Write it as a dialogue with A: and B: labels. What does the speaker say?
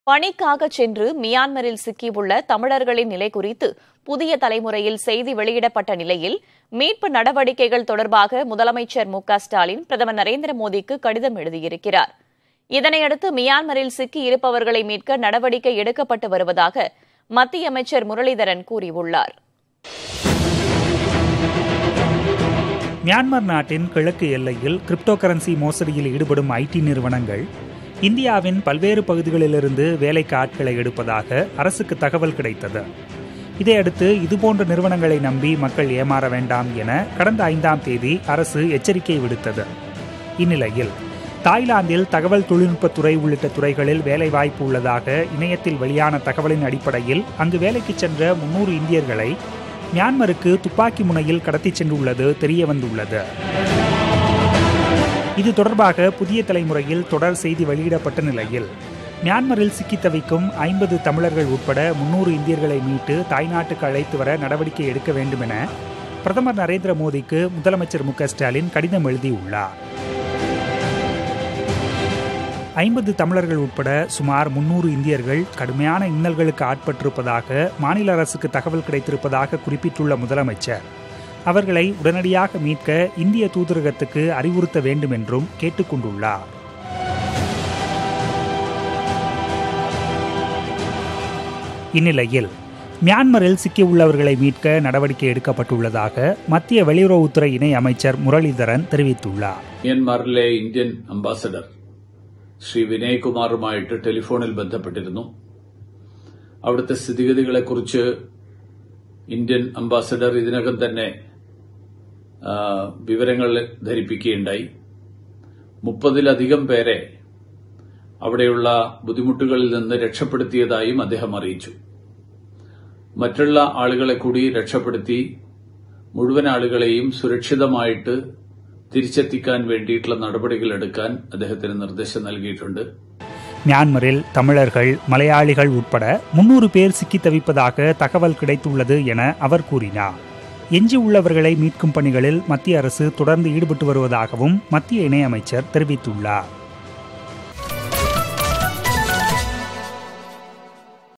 A: பணிக்காக சென்று மியான்மரில் சிக்கியுள்ள தமிழர்களின் நிலை குறித்து புதிய தலைமுறையில் செய்தி வெளியிடப்பட்ட நிலையில் மீட்பு நடவடிக்கைகள் தொடர்பாக முதலமைச்சர் மு க ஸ்டாலின் பிரதமர் நரேந்திர மோடிக்கு கடிதம் எழுதியிருக்கிறார் இதனையடுத்து மியான்மரில் சிக்கி இருப்பவர்களை மீட்க நடவடிக்கை எடுக்கப்பட்டு வருவதாக மத்திய அமைச்சர் முரளிதரன் கூறியுள்ளார்
B: மியான்மர் நாட்டின் கிழக்கு எல்லையில் கிரிப்டோ கரன்சி மோசடியில் ஈடுபடும் ஐடி நிறுவனங்கள் இந்தியாவின் பல்வேறு பகுதிகளிலிருந்து வேலைக்கு ஆட்களை எடுப்பதாக அரசுக்கு தகவல் கிடைத்தது இதையடுத்து இதுபோன்ற நிறுவனங்களை நம்பி மக்கள் ஏமாற வேண்டாம் என கடந்த ஐந்தாம் தேதி அரசு எச்சரிக்கை விடுத்தது இந்நிலையில் தாய்லாந்தில் தகவல் தொழில்நுட்பத்துறை உள்ளிட்ட துறைகளில் வேலைவாய்ப்பு உள்ளதாக இணையத்தில் வெளியான தகவலின் அடிப்படையில் அங்கு வேலைக்கு சென்ற முன்னூறு இந்தியர்களை மியான்மருக்கு துப்பாக்கி முனையில் கடத்திச் சென்றுள்ளது தெரியவந்துள்ளது இது தொடர்பாக புதிய தலைமுறையில் தொடர் செய்தி வெளியிடப்பட்ட நிலையில் மியான்மரில் சிக்கித் தவிக்கும் ஐம்பது தமிழர்கள் உட்பட முன்னூறு இந்தியர்களை மீட்டு தாய்நாட்டுக்கு அழைத்து வர நடவடிக்கை எடுக்க வேண்டும் என பிரதமர் நரேந்திர மோடிக்கு முதலமைச்சர் மு ஸ்டாலின் கடிதம் எழுதியுள்ளார் ஐம்பது தமிழர்கள் உட்பட சுமார் முன்னூறு இந்தியர்கள் கடுமையான இன்னல்களுக்கு ஆட்பட்டிருப்பதாக மாநில அரசுக்கு தகவல் கிடைத்திருப்பதாக குறிப்பிட்டுள்ள முதலமைச்சர் அவர்களை உடனடியாக மீட்க இந்திய தூதரகத்துக்கு அறிவுறுத்த வேண்டும் என்றும் கேட்டுக்கொண்டுள்ளார் இந்நிலையில் மியான்மரில் சிக்கியுள்ளவர்களை மீட்க நடவடிக்கை எடுக்கப்பட்டுள்ளதாக மத்திய வெளியுறவுத்துறை இணை அமைச்சர் മുരളീധരൻ தெரிவித்துள்ளார்
C: മ്യാൻമാറിലെ ഇന്ത്യൻ അംബാസഡർ ശ്രീ വിനയകുമാറുമായിട്ട് ടെലിഫോണിൽ ബന്ധപ്പെട്ടിരുന്നു അവിടുത്തെ സ്ഥിതിഗതികളെക്കുറിച്ച് ഇന്ത്യൻ അംബാസഡർ ഇതിനകം തന്നെ ആ, വിവരങ്ങൾ ധരിപ്പിക്കുകയുണ്ടായി മുപ്പതിലധികം പേരെ അവിടെയുള്ള ബുദ്ധിമുട്ടുകളിൽ നിന്ന് രക്ഷപ്പെടുത്തിയതായും അദ്ദേഹം അറിയിച്ചു മറ്റുള്ള ആളുകളെ കൂടി രക്ഷപ്പെടുത്തി മുഴുവൻ ആളുകളെയും സുരക്ഷിതമായിട്ട് തിരിച്ചെത്തിക്കാൻ വേണ്ടിയിട്ടുള്ള നടപടികൾ എടുക്കാൻ അദ്ദേഹത്തിന് നിർദ്ദേശം നൽകിയിട്ടുണ്ട്
B: மியான்மரில் தமிழர்கள் மலையாளிகள் உட்பட முன்னூறு பேர் சிக்கித் தவிப்பதாக தகவல் கிடைத்துள்ளது என அவர் கூறினார் எஞ்சியுள்ளவர்களை மீட்கும் பணிகளில் மத்திய அரசு தொடர்ந்து ஈடுபட்டு வருவதாகவும் மத்திய இணையமைச்சர் தெரிவித்துள்ளார்